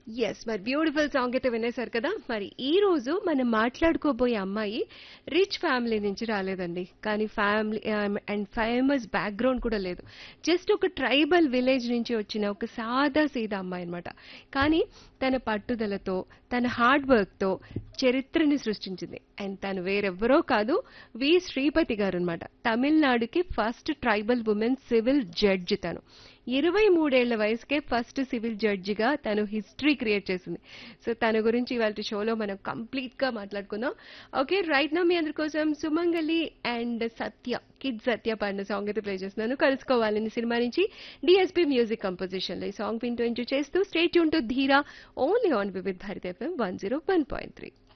yes మరి beautiful song అయితే వినేశారు కదా మరి ఈ రోజు మనం మాట్లాడుకోబోయే అమ్మాయి రిచ్ ఫ్యామిలీ నుంచి రాలేదండి కానీ ఫ్యామిలీ అండ్ ఫేమస్ బ్యాక్గ్రౌండ్ కూడా లేదు జస్ట్ ఒక ట్రైబల్ విలేజ్ నుంచి వచ్చిన ఒక సాదా సీదా అమ్మాయి అనమాట కానీ తన పట్టుదలతో తన హార్డ్ వర్క్తో చరిత్రని సృష్టించింది అండ్ తను వేరెవ్వరో కాదు వి శ్రీపతి గారు అనమాట తమిళనాడుకి first tribal women civil judge తను ఇరవై మూడేళ్ల వయసుకే ఫస్ట్ సివిల్ జడ్జిగా తను హిస్టరీ క్రియేట్ చేసింది సో తన గురించి ఇవాళ షోలో మనం కంప్లీట్ గా మాట్లాడుకుందాం ఓకే రైట్ నా మీ అందరి కోసం సుమంగలి అండ్ సత్య కిడ్ సత్య పాడిన సాంగ్ అయితే ప్లే చేస్తున్నాను కలుసుకోవాలని సినిమా నుంచి డిఎస్పీ మ్యూజిక్ కంపోజిషన్ లో ఈ సాంగ్ వింటూ ఎంజాయ్ చేస్తూ స్టేట్ యూన్ టు Dheera only on Vividh Bharat FM one zero one point three